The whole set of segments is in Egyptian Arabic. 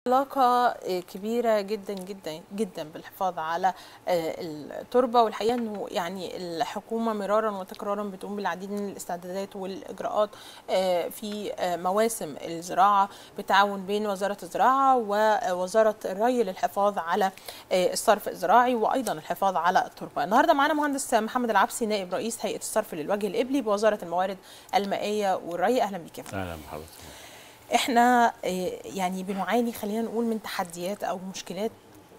علاقة كبيرة جدا جدا جدا بالحفاظ على التربة والحقيقة انه يعني الحكومة مرارا وتكرارا بتقوم بالعديد من الاستعدادات والاجراءات في مواسم الزراعة بالتعاون بين وزارة الزراعة ووزارة الري للحفاظ على الصرف الزراعي وايضا الحفاظ على التربة. النهارده معانا مهندس محمد العبسي نائب رئيس هيئة الصرف للوجه الإبلي بوزارة الموارد المائية والري اهلا بك يا فندم. اهلا بحضرتك احنا يعني بنعاني خلينا نقول من تحديات او مشكلات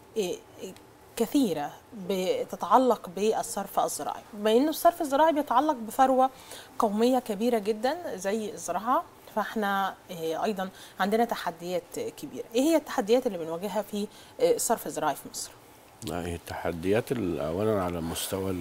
كثيره بتتعلق بالصرف الزراعي بما انه الصرف الزراعي بيتعلق بثروه قوميه كبيره جدا زي الزراعه فاحنا ايضا عندنا تحديات كبيره ايه هي التحديات اللي بنواجهها في الصرف الزراعي في مصر هي التحديات اولا على مستوى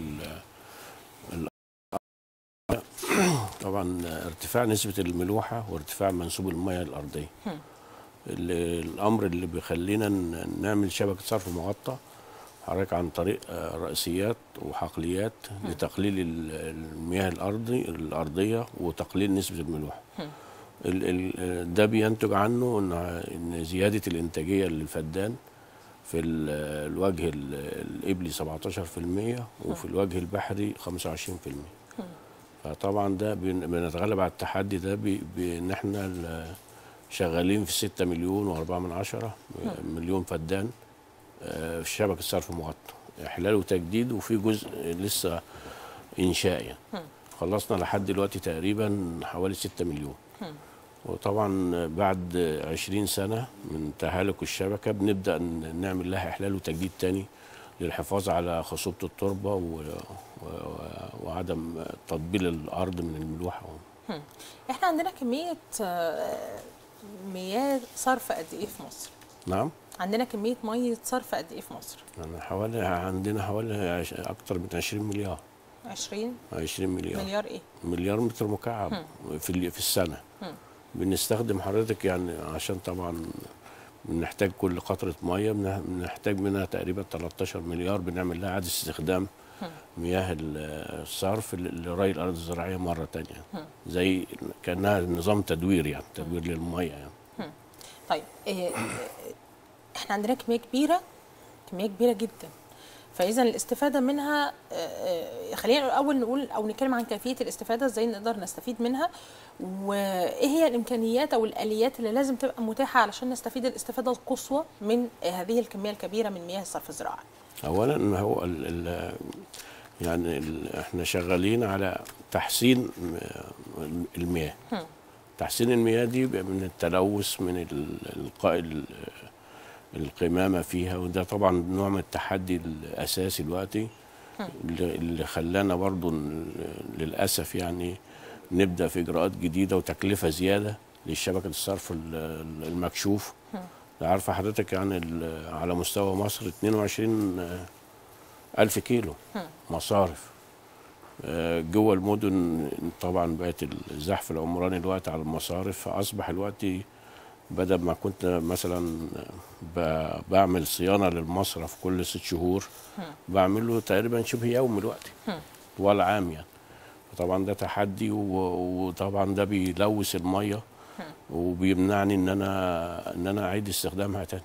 طبعا ارتفاع نسبة الملوحة وارتفاع منسوب المياه الأرضية اللي الأمر اللي بيخلينا نعمل شبكة صرف مغطى حضرتك عن طريق رأسيات وحقليات لتقليل المياه الأرضي الأرضية وتقليل نسبة الملوحة ده بينتج عنه إن زيادة الإنتاجية للفدان في الوجه الإبلي 17% وفي الوجه البحري 25% فطبعا ده بنتغلب على التحدي ده بان احنا شغالين في 6 مليون و4 من عشرة مليون فدان في شبكه صرف مغطى احلال وتجديد وفي جزء لسه انشاء يعني خلصنا لحد دلوقتي تقريبا حوالي 6 مليون وطبعا بعد 20 سنه من تهالك الشبكه بنبدا نعمل لها احلال وتجديد تاني للحفاظ على خصوبة التربة و... و... وعدم تطبيل الأرض من الملوحة احنا عندنا كمية مياه صرف قد ايه في مصر؟ نعم عندنا كمية مية صرف قد ايه في مصر؟ يعني حوالي عندنا حوالي عش... أكتر من 20 مليار 20 20 مليار مليار ايه؟ مليار متر مكعب هم. في ال... في السنة هم. بنستخدم حضرتك يعني عشان طبعا بنحتاج كل قطرة مية بنحتاج منها تقريبا 13 مليار بنعمل لها إعادة استخدام مياه الصرف لري الأرض الزراعية مرة تانية زي كأنها نظام تدوير يعني تدوير للمية يعني طيب إيه احنا عندنا كمية كبيرة كمية كبيرة جدا فاذا الاستفاده منها خلينا الاول نقول او نتكلم عن كيفيه الاستفاده ازاي نقدر نستفيد منها وايه هي الامكانيات او الاليات اللي لازم تبقى متاحه علشان نستفيد الاستفاده القصوى من هذه الكميه الكبيره من مياه الصرف الزراعي اولا هو ال ال يعني ال احنا شغالين على تحسين المياه هم. تحسين المياه دي من التلوث من القاء القمامه فيها وده طبعا نوع من التحدي الاساسي دلوقتي اللي خلانا برضو للاسف يعني نبدا في اجراءات جديده وتكلفه زياده للشبكه الصرف المكشوف عارفه حضرتك يعني على مستوى مصر 22 ألف كيلو مصارف جوه المدن طبعا بقت الزحف العمراني دلوقتي على المصارف فاصبح دلوقتي بدل ما كنت مثلا بعمل صيانه للمصرف كل ست شهور بعمله تقريبا شبه يومي دلوقتي طوال عام يعني طبعا ده تحدي وطبعا ده بيلوث الميه وبيمنعني ان انا ان انا اعيد استخدامها تاني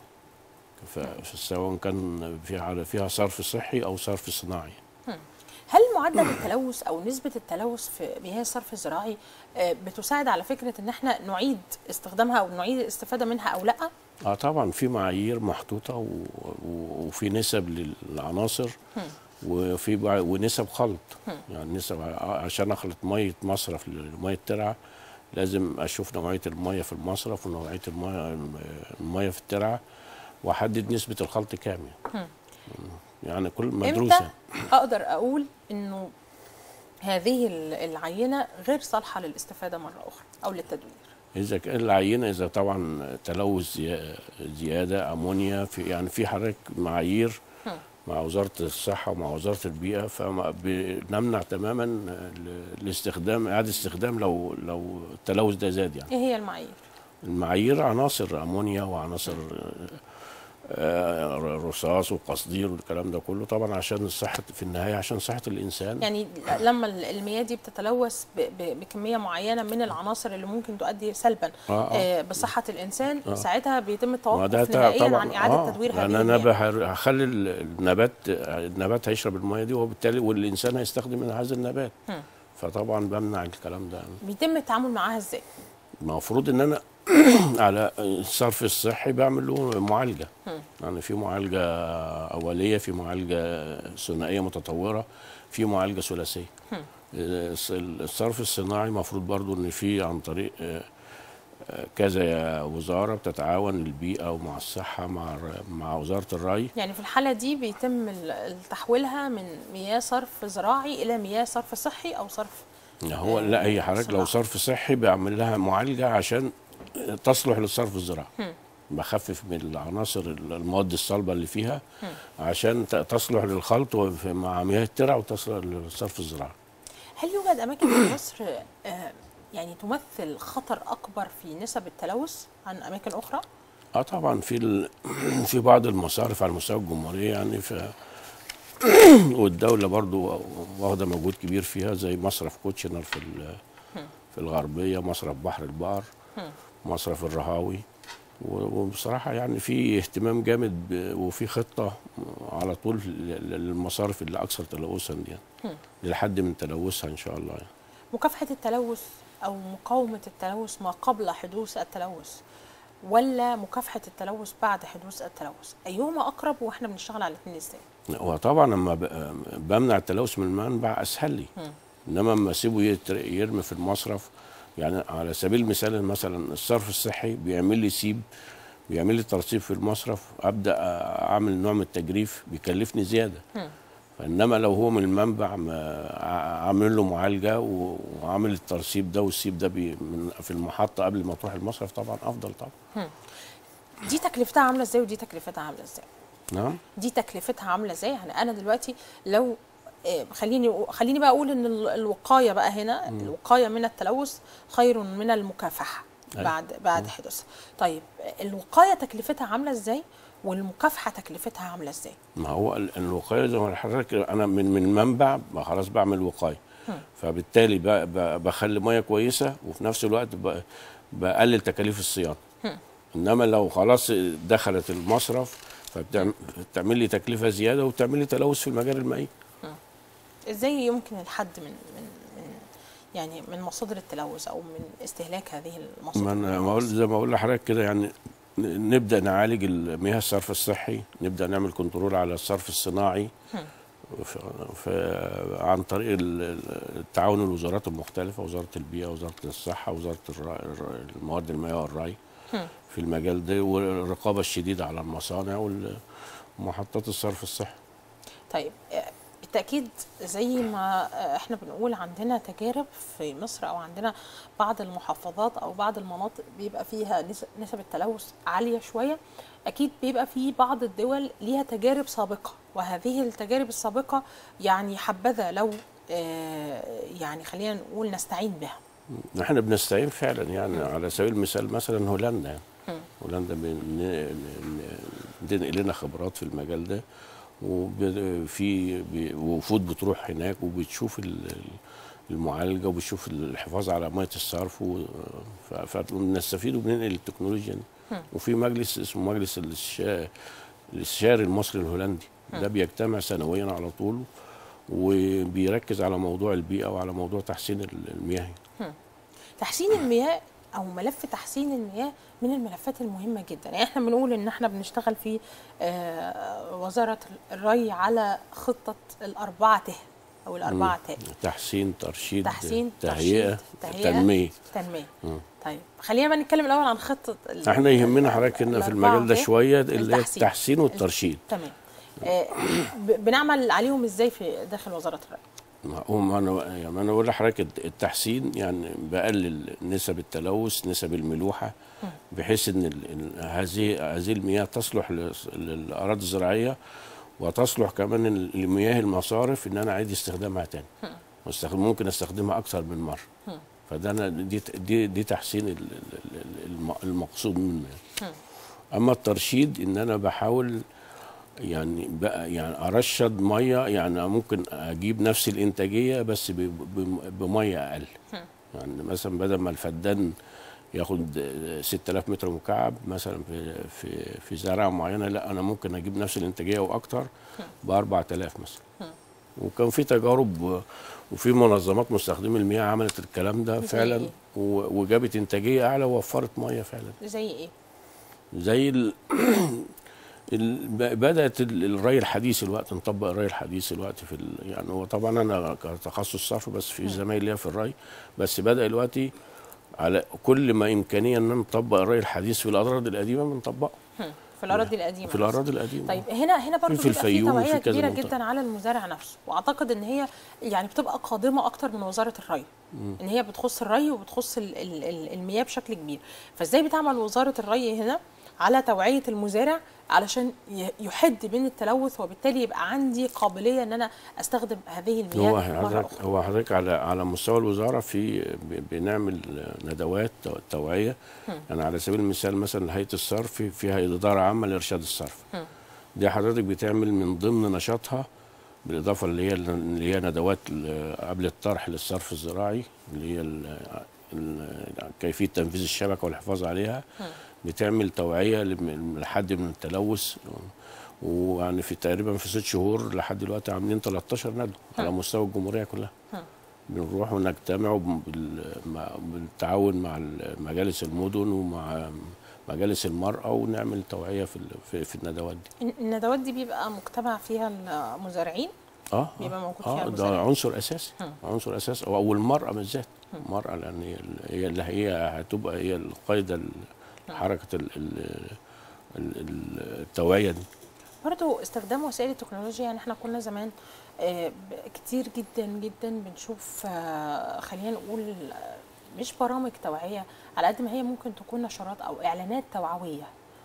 سواء كان فيها فيها صرف صحي او صرف صناعي هل معدل التلوث او نسبه التلوث في مياه الصرف الزراعي بتساعد على فكره ان احنا نعيد استخدامها او نعيد الاستفاده منها او لا؟ اه طبعا في معايير محطوطه و... و... وفي نسب للعناصر وفي ونسب خلط يعني نسب عشان اخلط ميه مصرف لميه ترعه لازم اشوف نوعيه الميه في المصرف ونوعيه الميه الميه في الترعه واحدد نسبه الخلط كام يعني. يعني كل مدروسه امتى اقدر اقول انه هذه العينه غير صالحه للاستفاده مره اخرى او للتدوير اذا كان العينه اذا طبعا تلوث زياده امونيا في يعني في حضرتك معايير مع وزاره الصحه ومع وزاره البيئه فبنمنع تماما الاستخدام اعاده استخدام لو لو التلوث ده زاد يعني ايه هي المعايير المعايير عناصر امونيا وعناصر آه، رصاص وقصدير والكلام ده كله طبعا عشان الصحه في النهايه عشان صحه الانسان يعني لما المياه دي بتتلوث ب- ب- بكميه معينه من العناصر اللي ممكن تؤدي سلبا آه، آه. آه، بصحه الانسان آه. ساعتها بيتم ما التوقف ده تا- نهائيا عن اعاده آه، تدوير هذه لان انا المياه بح- هخلي ال- النبات النبات هيشرب الميه دي وبالتالي والانسان هيستخدم من هذا النبات هم. فطبعا بمنع الكلام ده بيتم التعامل معاها ازاي؟ المفروض ان انا على الصرف الصحي بعمل له معالجه هم. يعني في معالجه اوليه في معالجه ثنائيه متطوره في معالجه ثلاثيه هم. الص- الصرف الصناعي المفروض برضو ان في عن طريق آه، آه، كذا وزاره بتتعاون البيئه ومع الصحه مع الر- مع وزاره الري يعني في الحاله دي بيتم ال- تحويلها من مياه صرف زراعي الى مياه صرف صحي او صرف هو آه، لا هي حضرتك لو صناعة. صرف صحي بعمل لها معالجه عشان تصلح للصرف الزراعي هم. بخفف من العناصر المواد الصلبه اللي فيها هم. عشان ت- تصلح للخلط وف- مع مياه الترع وتصلح للصرف الزراعي هل يوجد اماكن في مصر آه، يعني تمثل خطر اكبر في نسب التلوث عن اماكن اخرى؟ اه طبعا في ال... في بعض المصارف على مستوى الجمهوريه يعني ف والدوله برضو واخده مجهود كبير فيها زي مصرف كوتشنر في ال... في الغربيه مصرف بحر البقر هم. مصرف الرهاوي و- وبصراحه يعني في اهتمام جامد ب... وفي خطه على طول لل- للمصارف اللي اكثر تلوثا دي يعني. هم. للحد من تلوثها ان شاء الله يعني. مكافحه التلوث او مقاومه التلوث ما قبل حدوث التلوث ولا مكافحه التلوث بعد حدوث التلوث ايهما اقرب واحنا بنشتغل على الاثنين ازاي هو طبعا لما ب- بمنع التلوث من المنبع اسهل لي مم. انما لما اسيبه يتر- يرمي في المصرف يعني على سبيل المثال مثلا الصرف الصحي بيعمل لي سيب بيعمل لي ترسيب في المصرف ابدا اعمل نوع من التجريف بيكلفني زياده مم. فانما لو هو من المنبع ما- ع- عامل له معالجه و- وعامل الترسيب ده والسيب ده بي من في المحطه قبل ما تروح المصرف طبعا افضل طبعا دي تكلفتها عامله ازاي ودي تكلفتها عامله ازاي نعم دي تكلفتها عامله ازاي يعني انا دلوقتي لو آه، خليني خليني بقى اقول ان ال- الوقايه بقى هنا الوقايه من التلوث خير من المكافحه أيوة. بعد بعد حدوثها طيب آه، الوقايه تكلفتها عامله ازاي والمكافحه تكلفتها عامله ازاي ما هو ال- الوقايه زي ما حضرتك انا من من منبع ما خلاص بعمل وقايه هم. فبالتالي ب- ب- بخلي ميه كويسه وفي نفس الوقت ب- بقلل تكاليف الصيانه هم. انما لو خلاص دخلت المصرف فبتعمل لي تكلفه زياده وبتعمل لي تلوث في المجال المائي ازاي يمكن الحد من من من يعني من مصادر التلوث او من استهلاك هذه المصادر ما من انا بقول التلوث؟ زي ما بقول لحضرتك كده يعني ن- نبدا نعالج المياه الصرف الصحي نبدا نعمل كنترول على الصرف الصناعي هم. ف... ف... عن طريق ال- ال- التعاون الوزارات المختلفه وزاره البيئه وزاره الصحه وزاره الر... الر- المواد المائيه والري هم. في المجال ده والرقابه الشديده على المصانع ومحطات الصرف الصحي طيب آه، بالتأكيد زي ما آه، احنا بنقول عندنا تجارب في مصر او عندنا بعض المحافظات او بعض المناطق بيبقى فيها نس- نسب التلوث عالية شوية اكيد بيبقى في بعض الدول ليها تجارب سابقة وهذه التجارب السابقة يعني حبذا لو آه، يعني خلينا نقول نستعين بها احنا بنستعين فعلا يعني على سبيل المثال مثلا هولندا يعني مم. هولندا بن- ن- بتنقل لنا خبرات في المجال ده وفي وفود بتروح هناك وبتشوف ال- المعالجه وبتشوف الحفاظ على ميه الصرف و- ف- فبنستفيد وبننقل التكنولوجيا دي. مم. وفي مجلس اسمه مجلس الاستشا- الاستشاري المصري الهولندي ده بيجتمع سنويا على طول وبيركز على موضوع البيئه وعلى موضوع تحسين ال- المياه تحسين المياه او ملف تحسين المياه من الملفات المهمه جدا يعني احنا بنقول ان احنا بنشتغل في آه، وزاره الري على خطه الاربعه ته او الاربعه تاء تحسين ترشيد تحسين تهيئه ترشيد، تهيئة، تنميه تنميه مم. طيب خلينا بقى نتكلم الاول عن خطه ال- احنا يهمنا حضرتك هنا في الأربعة المجال ده ت. شويه اللي هي التحسين. التحسين والترشيد تمام آه، ب- بنعمل عليهم ازاي في داخل وزاره الري ما هو ما انا يعني انا بقول لحضرتك التحسين يعني بقلل نسب التلوث نسب الملوحه بحيث ان ال- ال- هذه هذه المياه تصلح للس- للاراضي الزراعيه وتصلح كمان ال- لمياه المصارف ان انا اعيد استخدامها تاني واستخدم ممكن استخدمها اكثر من مره فده أنا دي دي دي تحسين ال- ال- ال- الم- المقصود منه يعني. اما الترشيد ان انا بحاول يعني بقى يعني ارشد ميه يعني ممكن اجيب نفس الانتاجيه بس ب- ب- بميه اقل يعني مثلا بدل ما الفدان ياخد 6000 متر مكعب مثلا في في في زراعه معينه لا انا ممكن اجيب نفس الانتاجيه واكتر ب 4000 مثلا وكان في تجارب وفي منظمات مستخدمي المياه عملت الكلام ده زي فعلا إيه؟ و- وجابت انتاجيه اعلى ووفرت ميه فعلا زي ايه زي ال... ال... ب- بدات ال- الري الحديث الوقت نطبق الري الحديث الوقت في ال... يعني هو طبعا انا كتخصص صرف بس في زمايل ليا في الري بس بدا دلوقتي على كل ما امكانيه ان نطبق الري الحديث في الاراضي القديمه بنطبقه هم، في الاراضي القديمه في الاراضي القديمه طيب هنا هنا برضه في بيبقى في الفيوم توعيه وفي كذا كبيره منطقة. جدا على المزارع نفسه واعتقد ان هي يعني بتبقى قادمه اكتر من وزاره الري ان هي بتخص الري وبتخص ال- ال- ال- المياه بشكل كبير فازاي بتعمل وزاره الري هنا على توعيه المزارع علشان ي- يحد من التلوث وبالتالي يبقى عندي قابليه ان انا استخدم هذه المياه هو مره حضرتك اخرى هو حضرتك على على مستوى الوزاره في ب- بنعمل ندوات تو- توعيه يعني على سبيل المثال مثلا هيئه الصرف فيها اداره عامه لارشاد الصرف دي حضرتك بتعمل من ضمن نشاطها بالاضافه اللي هي اللي هي ندوات ال- قبل الطرح للصرف الزراعي اللي هي ال- ال- كيفيه تنفيذ الشبكه والحفاظ عليها بتعمل توعيه لم- لحد من التلوث ويعني في تقريبا في ست شهور لحد دلوقتي عاملين 13 ندوه على مستوى الجمهوريه كلها بنروح ونجتمع بال- مع- بالتعاون مع مجالس المدن ومع مجالس المرأة ونعمل توعية في ال- في, في الندوات دي الندوات دي بيبقى مجتمع فيها المزارعين اه بيبقى موجود فيها اه ده المزارع. عنصر اساسي هم. عنصر اساسي او المرأة بالذات المرأة لان هي ال- هي اللي هي هتبقى هي القايدة حركة ال- ال- ال- ال- التوعية دي برضو استخدام وسائل التكنولوجيا يعني احنا كنا زمان آه، ب- كتير جدا جدا بنشوف آه، خلينا نقول آه، مش برامج توعية على قد ما هي ممكن تكون نشرات أو إعلانات توعوية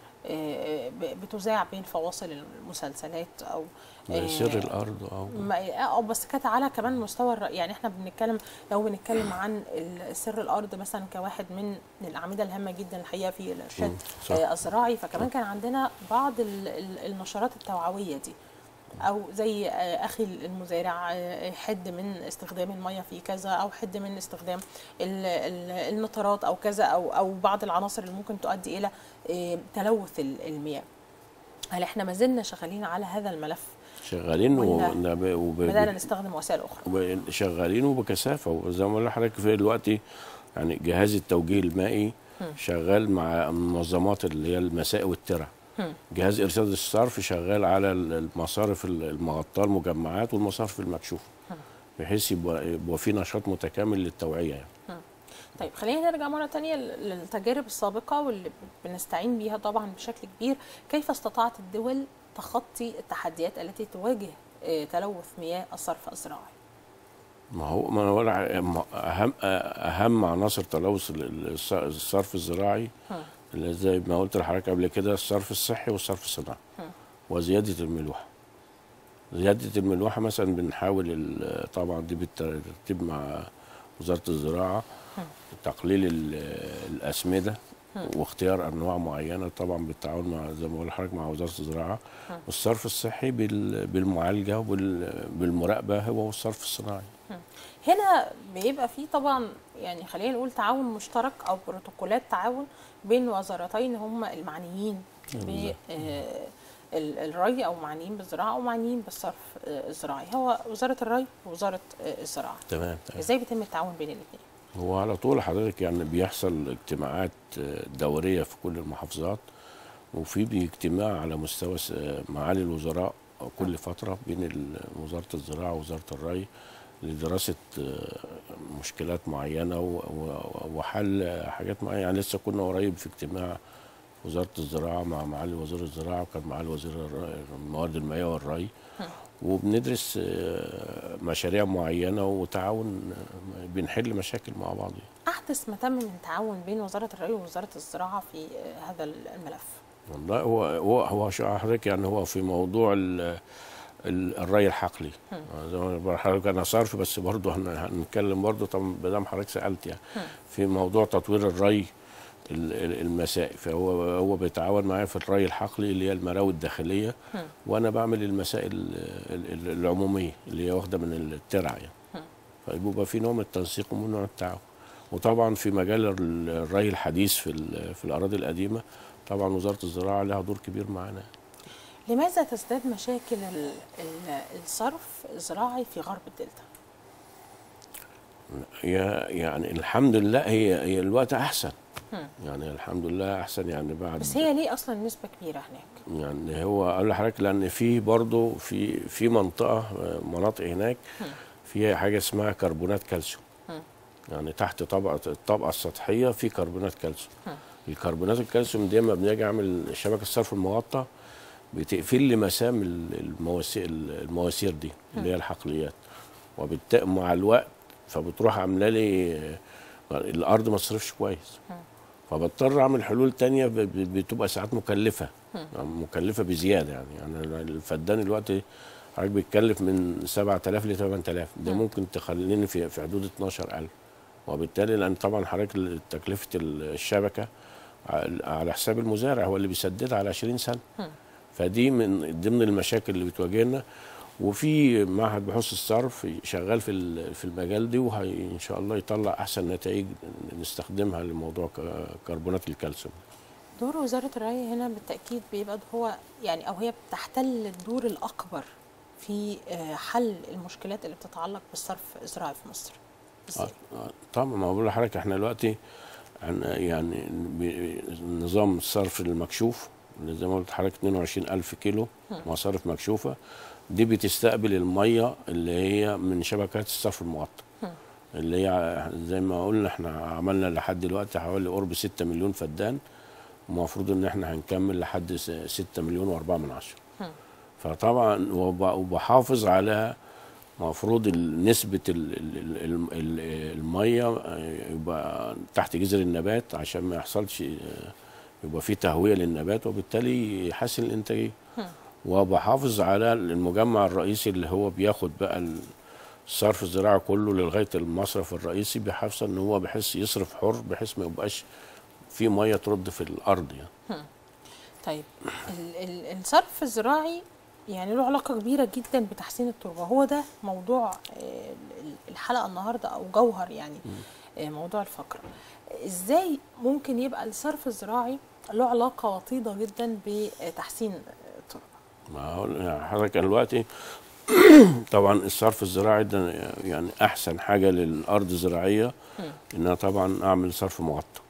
آه، ب- بتذاع بين فواصل المسلسلات أو آه، سر الارض او ما اه بس كانت على كمان مستوى الر- يعني احنا بنتكلم لو بنتكلم عن ال- سر الارض مثلا كواحد من الاعمده الهامه جدا الحقيقه في الارشاد مم، صح. آه، الزراعي فكمان كان عندنا بعض ال- ال- النشرات التوعويه دي او زي آه، اخي المزارع آه، حد من استخدام الميه في كذا او حد من استخدام ال- ال- النطرات او كذا او او بعض العناصر اللي ممكن تؤدي الى آه، تلوث ال- المياه هل احنا ما زلنا شغالين على هذا الملف شغالين ولا ونب- وب- بدأنا نستخدم وسائل أخرى وب- شغالين وبكثافه وزي ما بقول لحضرتك في دلوقتي يعني جهاز التوجيه المائي شغال مع المنظمات اللي هي المساء والترع هم. جهاز ارشاد الصرف شغال على ال- المصارف المغطاه المجمعات والمصارف المكشوفه بحيث يبقى, يبقى في نشاط متكامل للتوعيه يعني طيب خلينا نرجع مرة تانية لل- للتجارب السابقة واللي بنستعين بيها طبعا بشكل كبير كيف استطاعت الدول تخطي التحديات التي تواجه آه، تلوث مياه الصرف الزراعي ما هو ما أنا بقول ع- ما- اهم اهم عناصر تلوث ال- الص- الصرف الزراعي هم. اللي زي ما قلت لحضرتك قبل كده الصرف الصحي والصرف الصناعي وزياده الملوحه زياده الملوحه مثلا بنحاول ال- طبعا دي بالترتيب مع وزاره الزراعه تقليل ال- الاسمده واختيار انواع معينه طبعا بالتعاون مع زي ما بقول لحضرتك مع وزاره الزراعه والصرف الصحي بال- بالمعالجه وبالمراقبه هو الصرف الصناعي هنا بيبقى في طبعا يعني خلينا نقول تعاون مشترك او بروتوكولات تعاون بين وزارتين هم المعنيين ب آه، ال- الري او معنيين بالزراعه او معنيين بالصرف آه، الزراعي هو وزاره الري ووزاره آه، الزراعه تمام تمام ازاي بيتم التعاون بين الاثنين هو على طول حضرتك يعني بيحصل اجتماعات آه، دورية في كل المحافظات وفي بي- اجتماع على مستوى س- آه، معالي الوزراء كل فترة بين ال- وزارة الزراعة ووزارة الري لدراسة آه، مشكلات معينة و- و- وحل حاجات معينة يعني لسه كنا قريب في اجتماع وزارة الزراعة مع معالي وزير الزراعة وكان معالي وزير الر- الموارد المائية والري وبندرس آه، مشاريع معينة وتعاون آه، بنحل مشاكل مع بعض احدث ما تم من تعاون بين وزاره الري ووزاره الزراعه في آه، هذا الملف والله هو هو هو شو حضرتك يعني هو في موضوع ال ال- الري الحقلي زي ما بقول لحضرتك انا صرف بس برضه هن- هنتكلم برضه طب ما دام حضرتك سالت يعني في موضوع تطوير الري ال- ال- المسائي فهو هو بيتعاون معايا في الري الحقلي اللي هي المراوي الداخليه هم. وانا بعمل المسائل ال- ال- العموميه اللي هي واخده من الترع يعني هم. فبيبقى في نوع من التنسيق ومن نوع التعاون وطبعا في مجال ال- الري الحديث في ال- في الاراضي القديمه طبعا وزاره الزراعه لها دور كبير معانا لماذا تزداد مشاكل ال- ال- الصرف الزراعي في غرب الدلتا؟ هي يعني الحمد لله هي هي الوقت احسن هم. يعني الحمد لله احسن يعني بعد بس هي ليه اصلا نسبه كبيره هناك؟ يعني هو اقول لحضرتك لان في برضه في في منطقه مناطق هناك فيها حاجه اسمها كربونات كالسيوم هم. يعني تحت طبقه الطبقه السطحيه في كربونات كالسيوم هم. الكربونات الكالسيوم دي لما بنيجي اعمل شبكه الصرف المغطى بتقفل لي مسام ال- المواسير المواسير دي اللي هي الحقليات وبالتالي مع الوقت فبتروح عامله لي الارض ما تصرفش كويس فبضطر اعمل حلول تانية ب- ب- بتبقى ساعات مكلفه يعني مكلفه بزياده يعني يعني الفدان دلوقتي حضرتك بيتكلف من 7000 ل 8000 ده ممكن تخليني في في حدود 12000 وبالتالي لان طبعا حضرتك تكلفه الشبكه على على حساب المزارع هو اللي بيسددها على 20 سنه فدي من ضمن المشاكل اللي بتواجهنا وفي معهد بحوث الصرف شغال في ال- في المجال دي وهي ان شاء الله يطلع احسن نتائج نستخدمها لموضوع ك- كربونات الكالسيوم دور وزاره الري هنا بالتاكيد بيبقى هو يعني او هي بتحتل الدور الاكبر في آه، حل المشكلات اللي بتتعلق بالصرف الزراعي في مصر. ازاي؟ آه، آه، طبعا ما بقول لحضرتك احنا دلوقتي عن- يعني ب- نظام الصرف المكشوف اللي زي ما قلت لحضرتك 22000 كيلو مصارف مكشوفه دي بتستقبل الميه اللي هي من شبكات الصرف المغطى اللي هي زي ما قلنا احنا عملنا لحد دلوقتي حوالي قرب 6 مليون فدان المفروض ان احنا هنكمل لحد 6 مليون و4 من عشرة فطبعا وب- وبحافظ على مفروض ال- نسبة ال- ال- ال- ال- ال- المية آه، يبقى تحت جذر النبات عشان ما يحصلش آه، يبقى في تهوية للنبات وبالتالي يحسن الإنتاجية وبحافظ على المجمع الرئيسي اللي هو بياخد بقى الصرف الزراعي كله لغاية المصرف الرئيسي بحافظ ان هو بحيث يصرف حر بحيث ما يبقاش في مية ترد في الأرض يعني طيب ال- ال- الصرف الزراعي يعني له علاقة كبيرة جدا بتحسين التربة هو ده موضوع آه، ال- الحلقة النهاردة أو جوهر يعني آه، موضوع الفقرة إزاي ممكن يبقى الصرف الزراعي له علاقة وطيدة جدا بتحسين التربة ما هو يعني حضرتك أنا دلوقتي طبعا الصرف الزراعي ده يعني احسن حاجه للارض الزراعيه ان انا طبعا اعمل صرف مغطى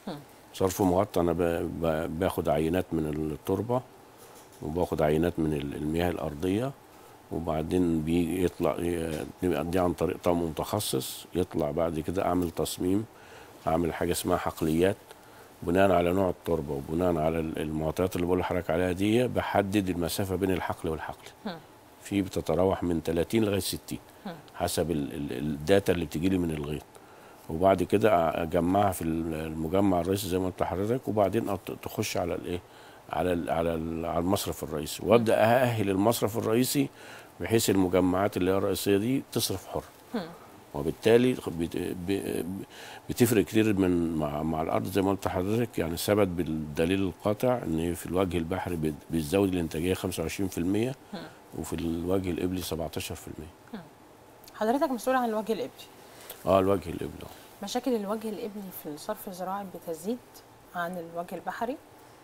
صرف مغطى انا ب- ب- باخد عينات من التربه وباخد عينات من ال- المياه الارضيه وبعدين بيجي يطلع ي- دي عن طريق طقم متخصص يطلع بعد كده اعمل تصميم اعمل حاجه اسمها حقليات بناء على نوع التربه وبناء على ال- المعطيات اللي بقول لحضرتك عليها دي بحدد المسافه بين الحقل والحقل في بتتراوح من 30 لغايه 60 حسب ال- ال- الداتا اللي بتجي لي من الغيط وبعد كده اجمعها في المجمع الرئيسي زي ما قلت لحضرتك وبعدين أط- تخش على الايه على ال على ال على المصرف الرئيسي وابدا ااهل المصرف الرئيسي بحيث المجمعات اللي هي الرئيسيه دي تصرف حر وبالتالي بت- ب- بتفرق كتير من مع, مع الارض زي ما قلت لحضرتك يعني ثبت بالدليل القاطع ان في الوجه البحري بت- بتزود الانتاجيه 25% وفي الوجه القبلي 17% حضرتك مسؤول عن الوجه الإبلي اه الوجه القبلي آه. مشاكل الوجه الإبلي في الصرف الزراعي بتزيد عن الوجه البحري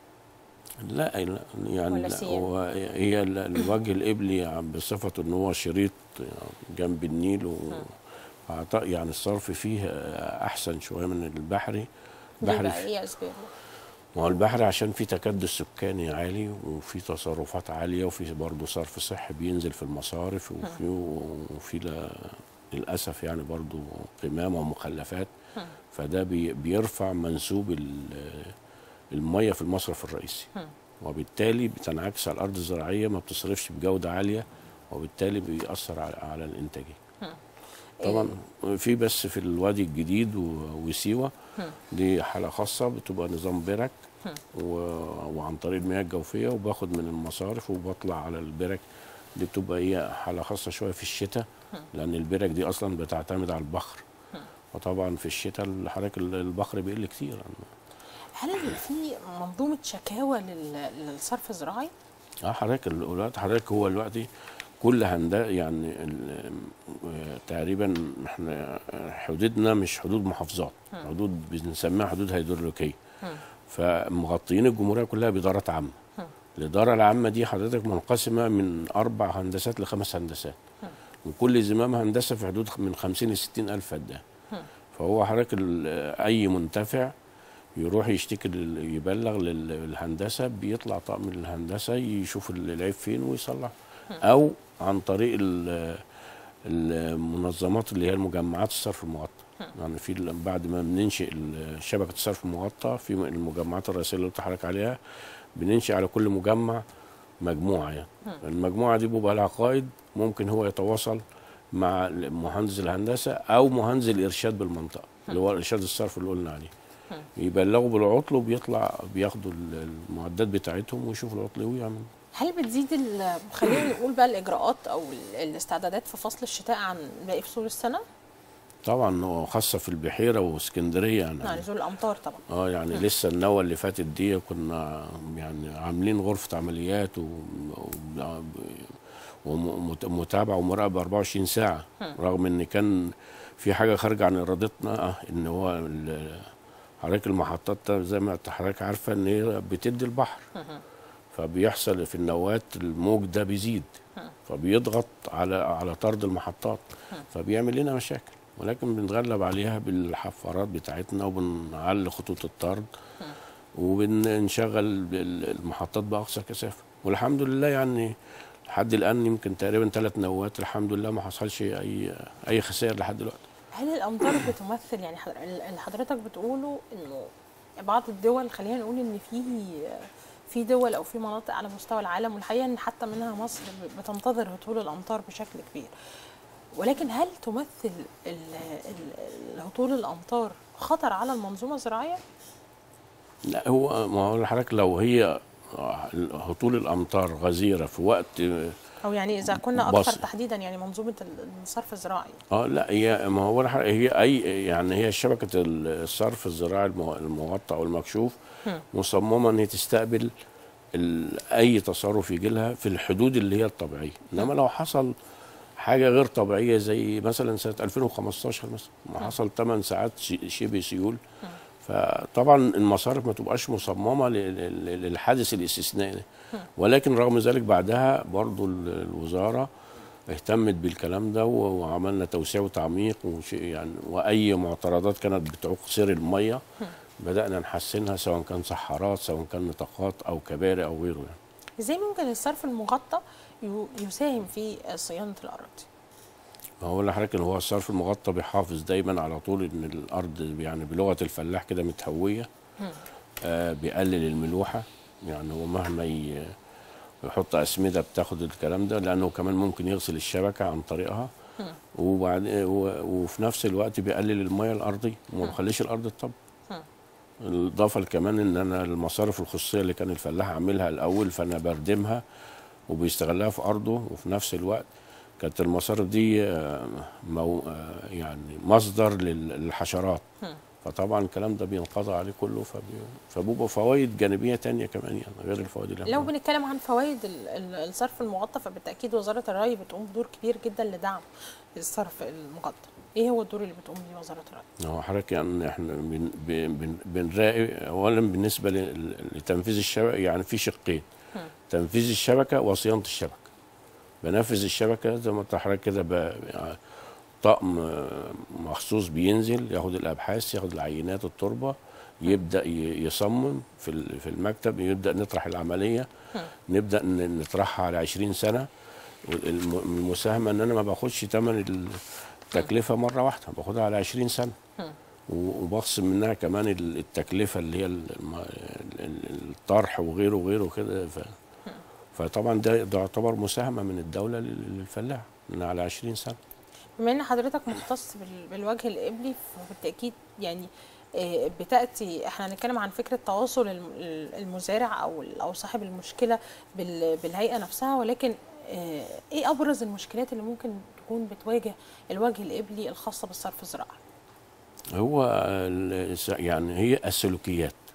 لا لا يعني ولا لا سيان؟ هو هي ال- الوجه القبلي عم- بصفته ان هو شريط جنب النيل و أعط- يعني الصرف فيه احسن شويه من البحري ليه بحري بقى ايه اسبابه؟ ما هو البحر عشان في تكدس سكاني عالي وفي تصرفات عاليه وفي برضه صرف صحي بينزل في المصارف وفي وفي ل- للاسف يعني برضه قمامه ومخلفات فده بي- بيرفع منسوب ال- الميه في المصرف الرئيسي وبالتالي بتنعكس على الارض الزراعيه ما بتصرفش بجوده عاليه وبالتالي بيأثر على على الانتاجيه طبعا في بس في الوادي الجديد و- وسيوه دي حاله خاصه بتبقى نظام برك و- وعن طريق المياه الجوفيه وباخد من المصارف وبطلع على البرك دي بتبقى هي حاله خاصه شويه في الشتاء لان البرك دي اصلا بتعتمد على البخر وطبعا في الشتاء حضرتك البخر بيقل كتير هل في منظومه شكاوى لل- للصرف الزراعي؟ اه حضرتك ال- الوقت حضرتك هو دلوقتي كل هندسه يعني ال- آه، تقريبا احنا حدودنا مش حدود محافظات حدود بنسميها حدود هيدروليكيه فمغطيين الجمهوريه كلها بادارات عامه الاداره العامه دي حضرتك منقسمه من اربع هندسات لخمس هندسات وكل زمام هندسه في حدود من 50 ل 60 الف فدان فهو حضرتك ال- اي منتفع يروح يشتكي لل- يبلغ لل- للهندسه بيطلع طقم الهندسه يشوف ال- العيب فين ويصلح او عن طريق ال- المنظمات اللي هي المجمعات الصرف المغطى يعني في ال- بعد ما بننشئ ال- شبكه الصرف المغطى في م- المجمعات الرئيسيه اللي قلت لحضرتك عليها بننشئ على كل مجمع مجموعه يعني المجموعه دي بيبقى لها قائد ممكن هو يتواصل مع مهندس الهندسه او مهندس الارشاد بالمنطقه اللي هو ارشاد الصرف اللي قلنا عليه يبلغوا بالعطل وبيطلع بياخدوا ال- المعدات بتاعتهم ويشوفوا العطل ايه ويعملوا هل بتزيد ال- خلينا نقول بقى الاجراءات او ال- الاستعدادات في فصل الشتاء عن باقي فصول السنه؟ طبعا هو خاصه في البحيره واسكندريه يعني يعني نزول الامطار طبعا اه يعني لسه النوة اللي فاتت دي كنا يعني عاملين غرفة عمليات و... و... ومتابعة ومراقبة 24 ساعة رغم ان كان في حاجة خارجة عن ارادتنا آه، ان هو ال- حضرتك المحطات ده زي ما حضرتك عارفة ان هي بتدي البحر فبيحصل في النوات الموج ده بيزيد فبيضغط على على طرد المحطات فبيعمل لنا مشاكل ولكن بنتغلب عليها بالحفارات بتاعتنا وبنعلي خطوط الطرد وبنشغل المحطات باقصى كثافه والحمد لله يعني لحد الان يمكن تقريبا ثلاث نوات الحمد لله ما حصلش اي اي خسائر لحد دلوقتي هل الامطار بتمثل يعني حضر- اللي حضرتك بتقوله انه بعض الدول خلينا نقول ان في في دول او في مناطق على مستوى العالم والحقيقه ان حتى منها مصر بتنتظر هطول الامطار بشكل كبير ولكن هل تمثل ال- ال- هطول الامطار خطر على المنظومه الزراعيه؟ لا هو ما هو حضرتك لو هي هطول الامطار غزيره في وقت او يعني اذا كنا اكثر بسيط. تحديدا يعني منظومه الصرف الزراعي اه لا هي ما هو الحق- هي اي يعني هي شبكه الصرف الزراعي المو- المغطى او المكشوف مصممه ان هي تستقبل ال- اي تصرف يجي لها في الحدود اللي هي الطبيعيه انما لو حصل حاجه غير طبيعيه زي مثلا سنه 2015 مثلا ما حصل 8 ساعات ش- شبه سيول فطبعا المصارف ما تبقاش مصممه ل- ل- للحادث الاستثنائي ده ولكن رغم ذلك بعدها برضو ال- الوزاره اهتمت بالكلام ده و- وعملنا توسيع وتعميق وشيء يعني واي معترضات كانت بتعوق سير الميه بدانا نحسنها سواء كان صحارات سواء كان نطاقات او كباري او غيره يعني ازاي ممكن الصرف المغطى يو- يساهم في صيانه الاراضي؟ ما هو اللي حضرتك ان هو الصرف المغطى بيحافظ دايما على طول ان الارض يعني بلغه الفلاح كده متهويه آه بيقلل الملوحه يعني هو مهما ي- يحط اسمده بتاخد الكلام ده لانه كمان ممكن يغسل الشبكه عن طريقها وبعد و- وفي نفس الوقت بيقلل الميه الارضيه وما بيخليش الارض تطب الاضافه كمان ان انا المصارف الخصوصيه اللي كان الفلاح عاملها الاول فانا بردمها وبيستغلها في ارضه وفي نفس الوقت كانت المصارف دي آه، مو آه، يعني مصدر لل- للحشرات فطبعا الكلام ده بينقضى عليه كله فبي- فبيبقى فوائد جانبيه تانية كمان يعني غير الفوائد اللي لو احنا- بنتكلم عن فوائد ال- ال- الصرف المغطى فبالتاكيد وزاره الري بتقوم بدور كبير جدا لدعم الصرف المغطى ايه هو الدور اللي بتقوم بيه وزاره الري هو حضرتك يعني احنا بن بن بن بنراقب اولا بالنسبه ل- لتنفيذ الشبكه يعني في شقين تنفيذ الشبكه وصيانه الشبكه بنفذ الشبكه زي ما قلت لحضرتك كده ب- طقم آه، مخصوص بينزل ياخد الابحاث ياخد العينات التربه يبدا ي- يصمم في ال- في المكتب يبدا نطرح العمليه نبدا ن- نطرحها على 20 سنه والم- المساهمه ان انا ما باخدش ثمن التكلفه مره واحده باخدها على 20 سنه و- وبخصم منها كمان ال- التكلفه اللي هي الم- ال- ال- الطرح وغيره وغيره كده ف فطبعا ده ده يعتبر مساهمه من الدوله لل- للفلاح من على 20 سنه بما ان حضرتك مختص بال- بالوجه القبلي فبالتاكيد يعني آه، بتاتي احنا هنتكلم عن فكره تواصل الم- المزارع او ال- او صاحب المشكله بال- بالهيئه نفسها ولكن آه، ايه ابرز المشكلات اللي ممكن تكون بتواجه الوجه القبلي الخاصه بالصرف الزراعي؟ هو ال- يعني هي السلوكيات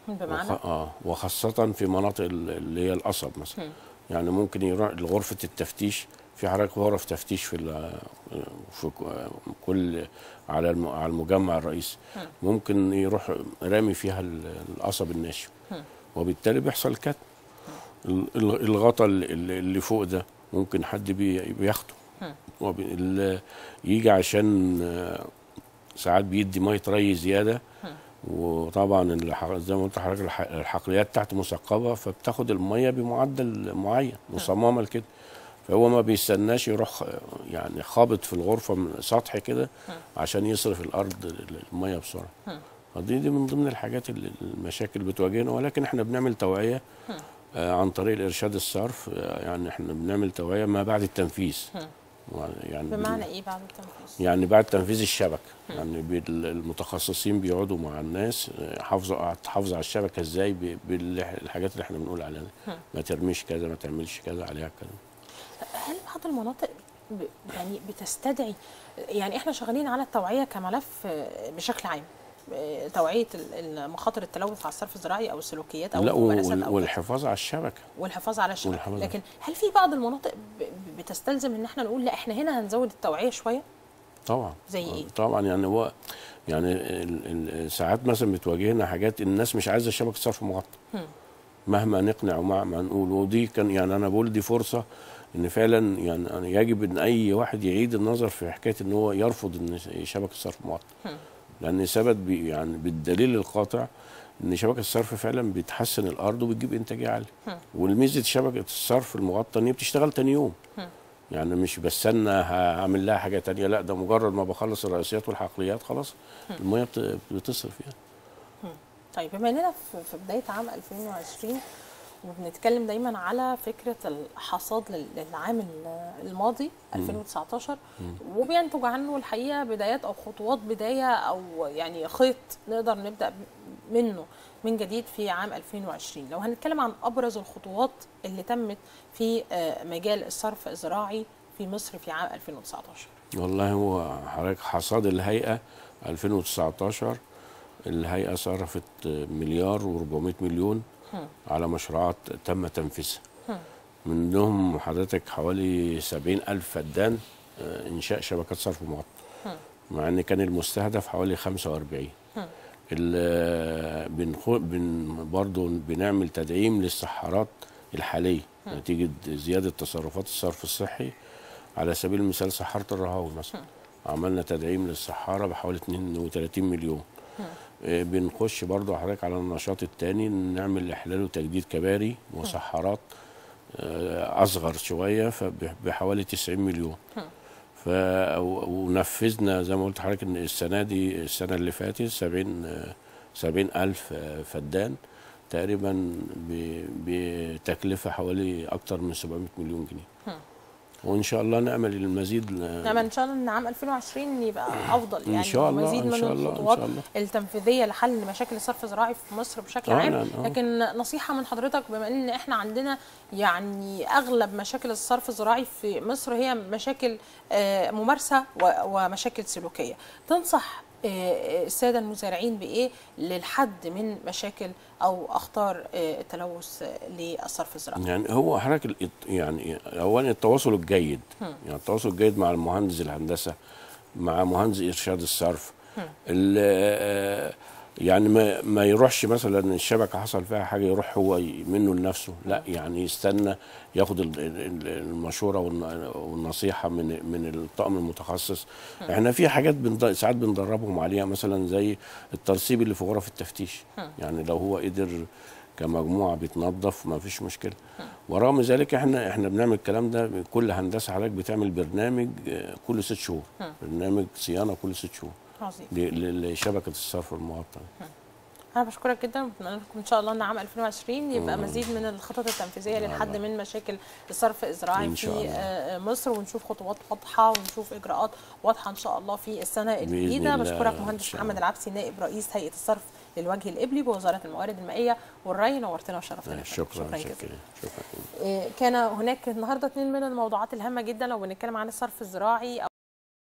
بمعنى وخ... اه وخاصة في مناطق ال- اللي هي القصب مثلا مم. يعني ممكن يروح لغرفة التفتيش في حضرتك غرف تفتيش في ال- في ك- كل على الم- على المجمع الرئيسي مم. ممكن يروح رامي فيها ال- القصب الناشف مم. وبالتالي بيحصل كتم ال- ال- الغطا اللي- اللي اللي فوق ده ممكن حد بي- بياخده مم. وب- ال- يجي عشان آه، ساعات بيدي ميه ري زياده مم. وطبعا الح- زي ما قلت لحضرتك الح- الحقليات تحت مثقبه فبتاخد الميه بمعدل معين مصممه لكده فهو ما بيستناش يروح آه، يعني خابط في الغرفه من سطحي كده مم. عشان يصرف الارض الميه بسرعه مم. فدي دي من ضمن الحاجات اللي المشاكل بتواجهنا ولكن احنا بنعمل توعيه مم. آه، عن طريق الارشاد الصرف آه، يعني احنا بنعمل توعيه ما بعد التنفيذ مم. يعني بمعنى ايه بعد التنفيذ؟ يعني بعد تنفيذ الشبكه يعني بال- المتخصصين بيقعدوا مع الناس آه، حافظوا تحافظ على الشبكه ازاي ب- بالحاجات اللي احنا بنقول عليها دي. مم. ما ترميش كذا ما تعملش كذا عليها كذا هل بعض المناطق ب- يعني بتستدعي يعني احنا شغالين على التوعيه كملف آه، بشكل عام آه، توعيه ال- المخاطر التلوث على الصرف الزراعي او السلوكيات او لا الممارسات وال- او والحفاظ على الشبكه والحفاظ على الشبكه والحفاظ على- لكن هل في بعض المناطق ب- ب- بتستلزم ان احنا نقول لا احنا هنا هنزود التوعيه شويه طبعا زي ايه؟ طبعا يعني هو يعني ال- ال- ساعات مثلا بتواجهنا حاجات الناس مش عايزه شبكه صرف مغطى هم. مهما نقنع ومهما نقول ودي كان يعني انا بقول دي فرصه ان فعلا يعني أنا يجب ان اي واحد يعيد النظر في حكايه ان هو يرفض ان شبكه الصرف مغطى هم. لان ثبت بي- يعني بالدليل القاطع ان شبكه الصرف فعلا بتحسن الارض وبتجيب انتاجيه عاليه هم. والميزه شبكه الصرف المغطى ان هي بتشتغل تاني يوم هم. يعني مش بستنى هعمل لها حاجه تانية لا ده مجرد ما بخلص الرئيسيات والحقليات خلاص الميه بت- بتصرف فيها طيب بما اننا في في بدايه عام 2020 وبنتكلم دايما على فكره الحصاد لل- للعام ال- الماضي 2019 وبينتج عنه الحقيقه بدايات او خطوات بدايه او يعني خيط نقدر نبدا منه من جديد في عام 2020 لو هنتكلم عن ابرز الخطوات اللي تمت في آه، مجال الصرف الزراعي في مصر في عام 2019 والله هو حضرتك حصاد الهيئه 2019 الهيئه صرفت مليار و400 مليون هم. على مشروعات تم تنفيذها هم. منهم حضرتك حوالي 70 ألف فدان آه، إنشاء شبكات صرف مغطى هم. مع إن كان المستهدف حوالي 45 هم. ال- بنخو بن برضه بنعمل تدعيم للصحارات الحالية نتيجة زيادة تصرفات الصرف الصحي على سبيل المثال صحارة الرهاوي مثلا عملنا تدعيم للصحارة بحوالي 32 مليون آه، بنخش برضه حضرتك على النشاط التاني نعمل إحلال وتجديد كباري وصحارات آه، أصغر شوية فبحوالي 90 مليون ف و- ونفذنا زي ما قلت لحضرتك ان السنه دي السنه اللي فاتت 70 آه، 70 الف آه، فدان تقريبا ب- بتكلفه حوالي اكتر من 700 مليون جنيه هم. وان شاء الله نامل المزيد آه، نعم ان شاء الله ان عام 2020 يبقى افضل إن يعني شاء الله، مزيد إن من شاء الله، إن الخطوات شاء الله. التنفيذيه لحل مشاكل الصرف الزراعي في مصر بشكل آه، عام نعم، آه. لكن نصيحه من حضرتك بما ان احنا عندنا يعني اغلب مشاكل الصرف الزراعي في مصر هي مشاكل آه، ممارسه و- ومشاكل سلوكيه تنصح آه، الساده المزارعين بايه للحد من مشاكل او اخطار آه، التلوث آه، للصرف الزراعي يعني هو حضرتك ال- يعني اولا التواصل الجيد هم. يعني التواصل الجيد مع المهندس الهندسه مع مهندس ارشاد الصرف ال- آه، يعني ما ما يروحش مثلا الشبكه حصل فيها حاجه يروح هو ي- منه لنفسه لا يعني يستنى ياخد ال- ال- المشوره والن- والنصيحه من من الطاقم المتخصص احنا في حاجات بنض- ساعات بندربهم عليها مثلا زي الترسيب اللي في غرف التفتيش يعني لو هو قدر كمجموعه بتنظف ما فيش مشكله ورغم ذلك احنا احنا بنعمل الكلام ده كل هندسه حضرتك بتعمل برنامج آه، كل ست شهور برنامج صيانه كل ست شهور عظيم ل- ل- لشبكه الصرف المغطى انا بشكرك جدا وبتمنى لكم ان شاء الله ان عام 2020 يبقى مزيد من الخطط التنفيذيه للحد من مشاكل الصرف الزراعي إن شاء في الله. آه، مصر ونشوف خطوات واضحه ونشوف اجراءات واضحه ان شاء الله في السنه الجديده الله، بشكرك إن مهندس شاء محمد الله. العبسي نائب رئيس هيئه الصرف للوجه الابلي بوزاره الموارد المائيه والري نورتنا وشرفتنا شكرا جزيلا شكرا شكرا آه، كان هناك النهارده اثنين من الموضوعات الهامه جدا لو بنتكلم عن الصرف الزراعي